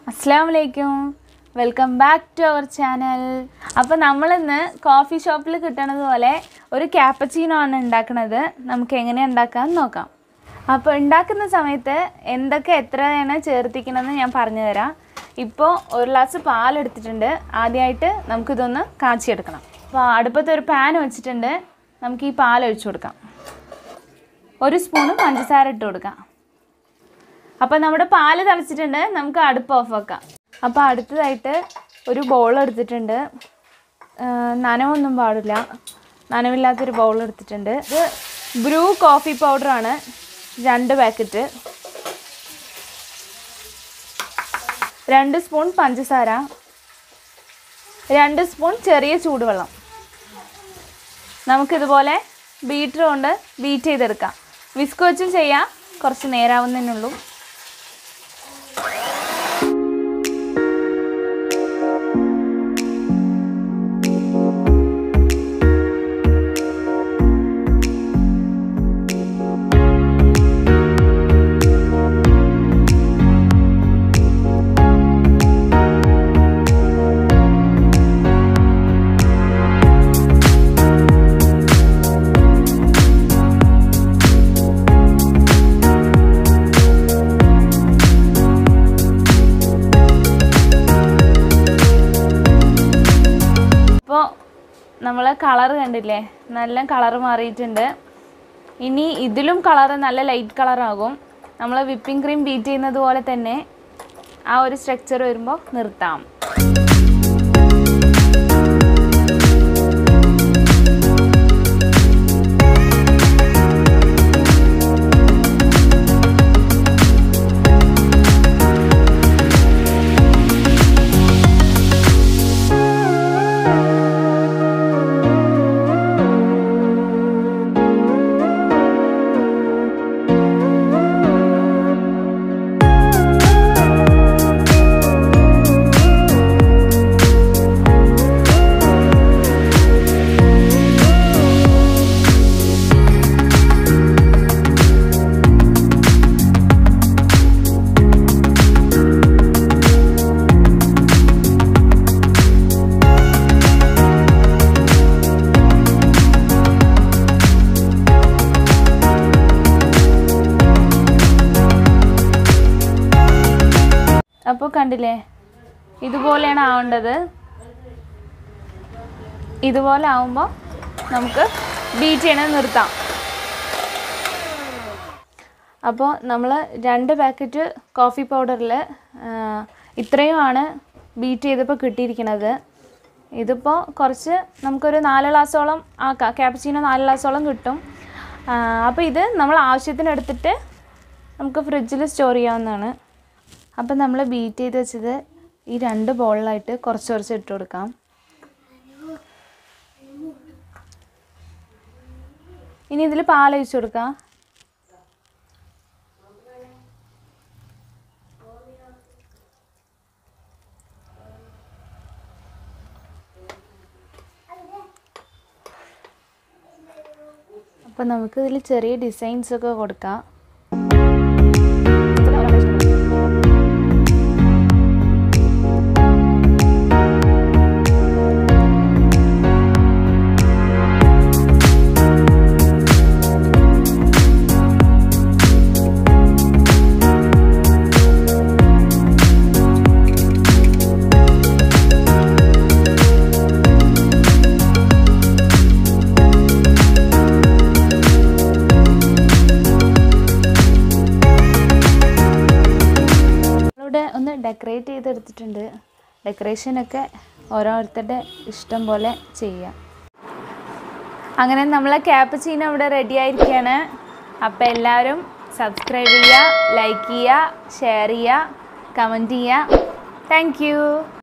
അസ്സാം വലൈക്കും welcome back to our channel അപ്പോൾ നമ്മളിന്ന് കോഫി ഷോപ്പിൽ കിട്ടണത് പോലെ ഒരു ക്യാപ്പച്ചീനോ ആണ് ഉണ്ടാക്കുന്നത് നമുക്ക് എങ്ങനെ ഉണ്ടാക്കാമെന്ന് നോക്കാം അപ്പോൾ ഉണ്ടാക്കുന്ന സമയത്ത് എന്തൊക്കെ എത്രയാണ് ചേർത്തിക്കണമെന്ന് ഞാൻ പറഞ്ഞു തരാം ഇപ്പോൾ ഒരു ഗ്ലാസ് പാലെടുത്തിട്ടുണ്ട് ആദ്യമായിട്ട് നമുക്കിതൊന്ന് കാച്ചിയെടുക്കണം അപ്പോൾ അടുപ്പത്ത് ഒരു പാൻ വെച്ചിട്ടുണ്ട് നമുക്ക് ഈ പാൽ ഒഴിച്ചു കൊടുക്കാം ഒരു സ്പൂണ് പഞ്ചസാര ഇട്ട് കൊടുക്കാം അപ്പോൾ നമ്മുടെ പാല് തിളച്ചിട്ടുണ്ട് നമുക്ക് അടുപ്പ് ഓഫ് ആക്കാം അപ്പോൾ അടുത്തതായിട്ട് ഒരു ബൗൾ എടുത്തിട്ടുണ്ട് ആ, നനവൊന്നും പാടില്ല നനവില്ലാത്തൊരു ബൗൾ എടുത്തിട്ടുണ്ട് ഇത് ബ്രൂ കോഫി പൗഡറാണ് രണ്ട് പാക്കറ്റ് രണ്ട് സ്പൂൺ പഞ്ചസാര രണ്ട് സ്പൂൺ ചെറിയ ചൂടുവെള്ളം നമുക്കിതുപോലെ ബീറ്റർ കൊണ്ട് ബീറ്റ് ചെയ്തെടുക്കാം വിസ്ക് വെച്ചും ചെയ്യാം കുറച്ച് നേരാവുന്നതിനുള്ളൂ ഇപ്പോൾ നമ്മൾ കളർ കണ്ടില്ലേ നല്ല കളർ മാറിയിട്ടുണ്ട് ഇനി ഇതിലും കളർ നല്ല ലൈറ്റ് കളറാകും നമ്മൾ വിപ്പിംഗ് ക്രീം ബീറ്റ് ചെയ്യുന്നത് പോലെ തന്നെ ആ ഒരു സ്ട്രക്ചർ വരുമ്പോൾ നിർത്താം അപ്പോൾ കണ്ടില്ലേ ഇതുപോലെയാണ് ആവേണ്ടത് ഇതുപോലെ ആവുമ്പോൾ നമുക്ക് ബീറ്റ് ചെയ്യണത് നിർത്താം അപ്പോൾ നമ്മൾ രണ്ട് പാക്കറ്റ് കോഫി പൗഡറിൽ ഇത്രയുമാണ് ബീറ്റ് ചെയ്തപ്പോൾ കിട്ടിയിരിക്കുന്നത് ഇതിപ്പോൾ കുറച്ച് നമുക്കൊരു നാല് ഗ്ലാസോളം ആക്കാം ക്യാപ്ചീനോ നാല് ഗ്ലാസോളം കിട്ടും അപ്പോൾ ഇത് നമ്മൾ ആവശ്യത്തിന് എടുത്തിട്ട് നമുക്ക് ഫ്രിഡ്ജിൽ സ്റ്റോർ ചെയ്യാവുന്നതാണ് അപ്പം നമ്മൾ ബീറ്റ് ചെയ്ത് വെച്ചത് ഈ രണ്ട് ബോളിലായിട്ട് കുറച്ച് കുറച്ച് ഇട്ട് കൊടുക്കാം ഇനി ഇതിൽ പാലൊഴിച്ച് കൊടുക്കാം അപ്പം നമുക്ക് ഇതിൽ ചെറിയ ഡിസൈൻസ് ഒക്കെ കൊടുക്കാം നമ്മളിവിടെ ഒന്ന് ഡെക്കറേറ്റ് ചെയ്തെടുത്തിട്ടുണ്ട് ഡെക്കറേഷനൊക്കെ ഓരോരുത്തരുടെ ഇഷ്ടം പോലെ ചെയ്യാം അങ്ങനെ നമ്മളെ ക്യാപ്പച്ചീന ഇവിടെ റെഡി ആയിരിക്കുകയാണ് അപ്പോൾ എല്ലാവരും സബ്സ്ക്രൈബ് ചെയ്യുക ലൈക്ക് ചെയ്യുക ഷെയർ ചെയ്യുക കമൻറ്റ് ചെയ്യുക താങ്ക്